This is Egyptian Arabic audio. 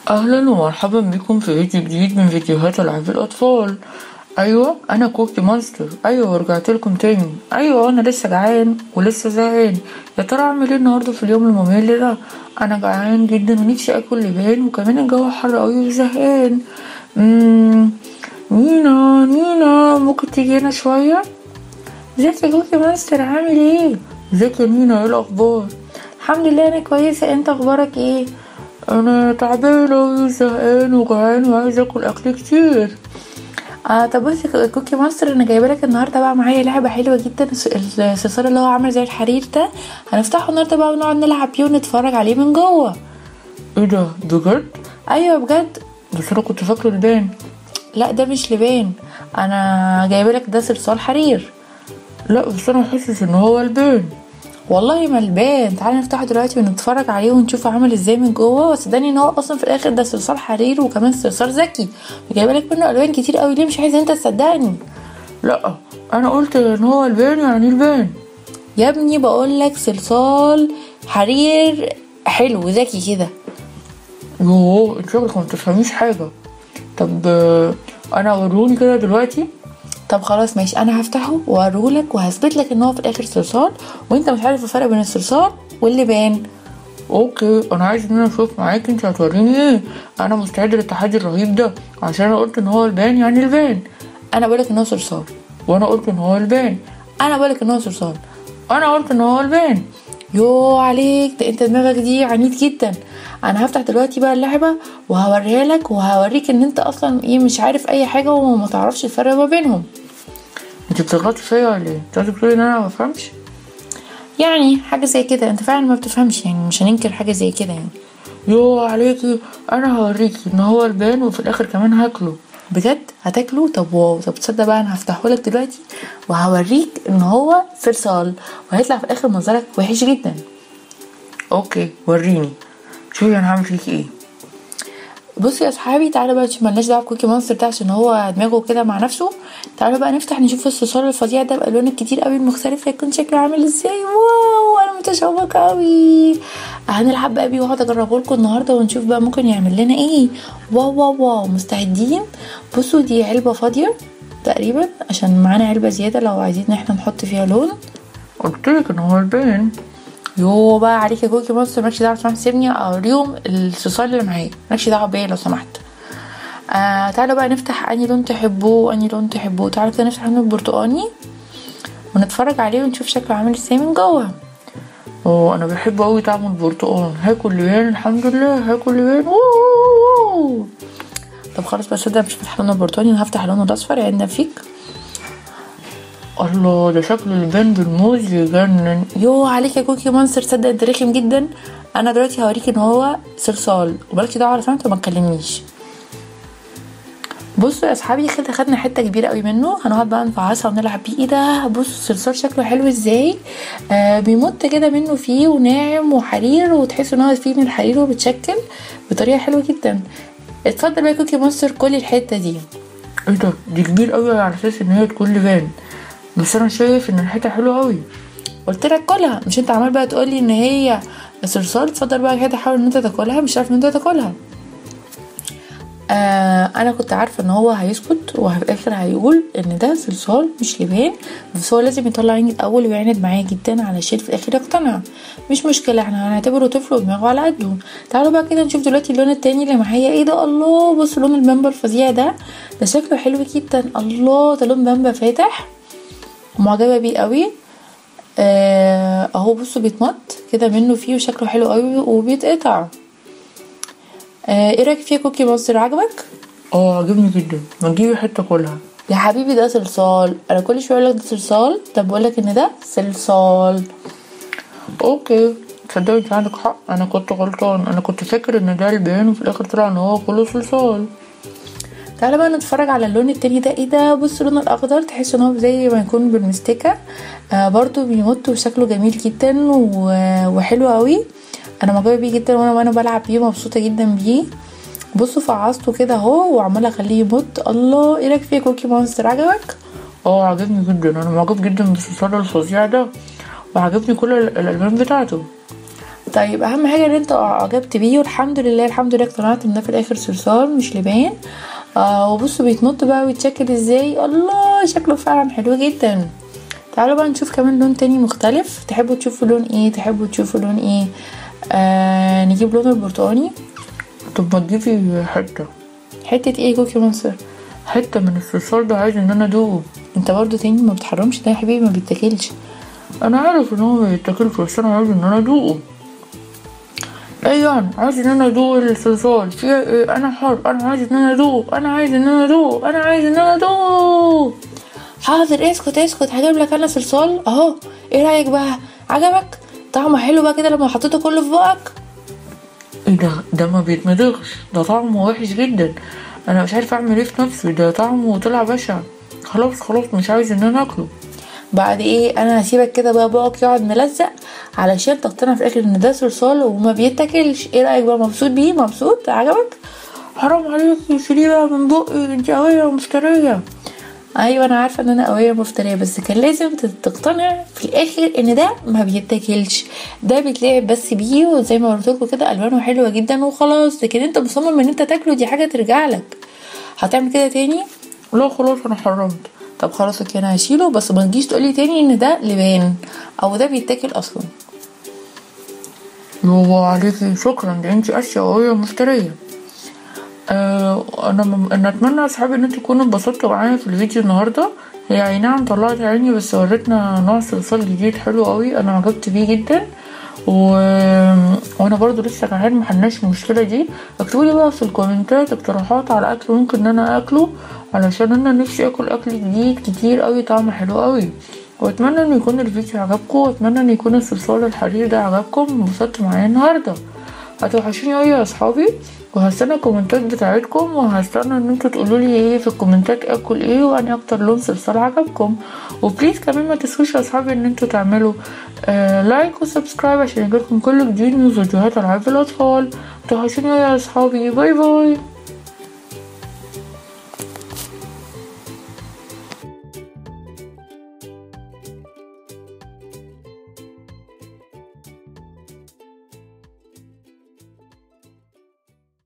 اهلا ومرحبا بكم في فيديو جديد من فيديوهات العاب الاطفال ايوه انا كوكي مونستر ايوه ورجعت لكم تاني ايوه انا لسه جعان ولسه زهقان يا ترى اعمل ايه النهارده في اليوم الممل ده انا جعان جدا ونفسي اكل لبان وكمان الجو حر قوي وزهقان مم، نينا نينا ممكن تيجي هنا شويه ازيك يا كوكي مونستر عامل ايه ازيك يا نينا ايه الاخبار الحمد لله انا كويسه انت اخبارك ايه انا تعبانه وزهقان وجعان وعايزه اكل اكل كتير آه طب بصي يا كوكي مونستر انا جايبه لك النهارده بقى معايا لعبه حلوه جدا الس- الصلصال اللي هو عامل زي الحرير ده هنفتحه النهارده بقى ونقعد نلعب بيه ونتفرج عليه من جوه ايه ده بجد ايوه بجد بس انا كنت فاكره لبان لا ده مش لبان انا جايبه لك ده صلصال حرير لا بس انا حاسس ان هو لبان والله ما البان تعالى نفتحه دلوقتي ونتفرج عليه ونشوف عامل ازاي من جوه وصدقني ان هو اصلا في الاخر ده صلصال حرير وكمان صلصال ذكي جايبه لك منه الوان كتير قوي ليه مش عايز انت تصدقني لا انا قلت ان هو لبان يعني لبان يا ابني بقول لك صلصال حرير حلو ذكي كده يوه انت شكلك ما بتفهميش حاجه طب آه، انا اوروني كده دلوقتي طب خلاص ماشي انا هفتحه واوريهولك وهثبت لك ان هو في الاخر صلصال وانت مش عارف الفرق بين الصلصال واللبان اوكي انا عايز ان انا اشوف معاك انت هتوريني ايه انا مستعد للتحدي الرهيب ده عشان انا قلت ان هو لبان يعني لبان انا بقولك ان هو صلصال وانا قلت ان هو لبان انا بقولك ان هو صلصال انا قلت ان هو لبان يو عليك ده انت دماغك دي عنيد جدا انا هفتح دلوقتي بقى اللعبه وهوريها لك وهوريك ان انت اصلا ايه مش عارف اي حاجه وما تعرفش الفرق ما بينهم انت بتغلطي فيا ولا ايه انت عايزة تقولي ان انا ما بفهمش يعني حاجه زي كده انت فعلا ما بتفهمش يعني مش هننكر حاجه زي كده يعني يو عليكي انا هوريكي ان هو لبان وفي الاخر كمان هاكله بجد هتاكله طب واو طب تصدق بقى انا هفتحه لك دلوقتي وهوريك ان هو صلصال وهيطلع في الاخر منظرك وحش جدا اوكي وريني شوفي انا هعمل فيكي ايه بصوا يا اصحابي تعالوا بقى عشان ملناش دعوه بكوكي مونستر ده عشان هو دماغه كده مع نفسه تعالوا بقى نفتح نشوف الصلصال الفظيع ده بالوان الكتير قوي المختلفه يكون شكله عامل ازاي واو انا متشوقه قوي هنلعب بقى بيه وهقعد اجربه لكم النهارده ونشوف بقى ممكن يعمل لنا ايه واو واو واو مستعدين بصوا دي علبه فاضيه تقريبا عشان معانا علبه زياده لو عايزين ان احنا نحط فيها لون قلتلك ان هو لبان يو بقى عليك يا كوكي مونستر مالكش دعوه سمحت سيبني اوريهم الصلصال اللي معايا مالكش دعوه بيا لو سمحت آه تعالوا بقى نفتح اني لون تحبوه اني لون تحبوه تعالوا كده نفتح لون البرتقاني ونتفرج عليه ونشوف شكله عامل ازاي من جوه اه انا بحب اوي طعم البرتقال هاكل لبان الحمد لله هاكل لبان أوه، أوه. طب خلاص بس ده مش فاتح لون البرتقاني انا هفتح لونه الاصفر يعني فيك الله ده شكل اللبان بالموز يجنن يو عليك يا كوكي مونستر تصدق انت رخم جدا انا دلوقتي هوريك ان هو صلصال ومالكش دعوه لو سمحت وما تكلمنيش بصوا يا اصحابي كده خدنا حته كبيره قوي منه هنقعد بقى نفعصها ونلعب بيه ايه ده بصوا الصلصال شكله حلو ازاي آه بيمط كده منه فيه وناعم وحرير وتحس ان هو فيه من الحرير وبتشكل بطريقه حلوه جدا اتفضل بقى يا كوكي مونستر كل الحته دي ايه ده دي كبير قوي على اساس ان هي تكون لبان بس انا شايف ان الحته حلوه قوي قلت لك كلها مش انت عمال بقى تقولي ان هي صلصال اتفضل بقى كده حاول ان انت تاكلها مش عارف ان انت تاكلها آه انا كنت عارفه ان هو هيسكت وفي الاخر هيقول ان ده صلصال مش لبان بس هو لازم يطلع عيني الاول ويعند معايا جدا علشان في الاخر يقتنع مش مشكله احنا هنعتبره طفل ودماغه على قده تعالوا بقى كده نشوف دلوقتي اللون التاني اللي معايا ايه ده الله بص لون البامبا الفظيع ده ده شكله حلو جدا الله ده لون بامبا فاتح معجبه بيه قوي آه اهو بصوا بيتمط كده منه فيه وشكله حلو قوي وبيتقطع آه ايه رايك فيه كوكي مونستر عجبك اه عجبني جدا ما تجيبي حته كلها يا حبيبي ده صلصال انا كل شويه اقول لك ده صلصال طب بقول لك ان ده صلصال اوكي تصدقي انت عندك حق انا كنت غلطان انا كنت فاكر ان ده لبان وفي الاخر طلع ان هو كله صلصال تعالى بقى نتفرج على اللون التاني ده ايه ده بص اللون الاخضر تحس ان هو زي ما يكون بالمستكه آه برضو بيمط وشكله جميل جدا و- وحلو قوي انا معجبه بيه جدا وانا وانا بلعب بيه مبسوطه جدا بيه بصوا فعصته كده اهو وعماله اخليه يمط الله ايه رايك فيه يا كوكي مونستر عجبك اه عجبني جدا انا معجب جدا بالصلصال الفظيع ده وعجبني كل ال- الالوان بتاعته طيب اهم حاجه ان انت اعجبت بيه والحمد لله الحمد لله اقتنعت ان ده في الاخر صرصار مش لبان آه وبصوا بيتنط بقى ويتشكل ازاي الله شكله فعلا حلو جدا تعالوا بقى نشوف كمان لون تاني مختلف تحبوا تشوفوا لون ايه تحبوا تشوفوا لون ايه آه نجيب لون البرتقاني طب ما تجيبي حتة حته ايه كوكي مونستر حتة من الصلصال ده عايز ان انا ادوقه انت برضو تاني ما بتحرمش ده يا حبيبي ما بيتاكلش انا عارف ان هو ما يتاكلش بس انا عايز ان انا ادوقه ايه يعني عايز ان انا ادوق الصلصال في إيه؟ انا حر انا عايز ان انا ادوق انا عايز ان انا ادوق انا عايز ان انا ادوق حاضر اسكت اسكت هجيب لك انا صلصال اهو ايه رايك بقى عجبك طعمه حلو بقى كده لما حطيته كله في بقك ايه ده ده ما بيتمضغش ده طعمه وحش جدا انا مش عارف اعمل ايه في نفسي ده طعمه طلع بشع خلاص خلاص مش عايز ان انا اكله بعد ايه انا هسيبك كده بقى بقك يقعد ملزق علشان تقتنع في الاخر ان ده صلصال وما بيتاكلش ايه رايك بقى مبسوط بيه مبسوط عجبك حرام عليك شيليه بقى من بقي انت قوية ومفترية ايوه انا عارفه ان انا قويه مفتريه بس كان لازم تقتنع في الاخر ان ده ما بيتاكلش ده بيتلعب بس بيه وزي ما قلت لكم كده الوانه حلوه جدا وخلاص لكن انت مصمم ان انت تاكله دي حاجه ترجع لك هتعمل كده تاني لا خلاص انا حرمت طب خلاص اوكي انا هشيله بس ما تجيش تقولي تاني ان ده لبان او ده بيتاكل اصلا يوه عليكي شكرا ده انت اشياء قوية ومفترية آه انا م... انا اتمنى يا اصحابي ان انتوا تكونوا انبسطتوا معايا في الفيديو النهارده هي اي نعم طلعت عيني بس ورتنا نوع صلصال جديد حلو قوي انا عجبت بيه جدا و... وانا برضو لسه جعان محلناش المشكله دي اكتبوا لي بقى في الكومنتات اقتراحات على اكل ممكن ان انا اكله علشان انا نفسي اكل اكل جديد كتير قوي طعمه حلو قوي واتمنى ان يكون الفيديو عجبكم واتمنى ان يكون الصلصال الحرير ده عجبكم وانبسطتوا معايا النهارده هتوحشوني قوي يا اصحابي وهستنى الكومنتات بتاعتكم وهستنى ان انتوا تقولوا لي ايه في الكومنتات اكل ايه واني اكتر لون صلصال عجبكم وبليز كمان ما تنسوش يا اصحابي ان انتوا تعملوا آه لايك وسبسكرايب عشان يجيلكم كل جديد من فيديوهات العاب الاطفال توحشوني يا اصحابي باي باي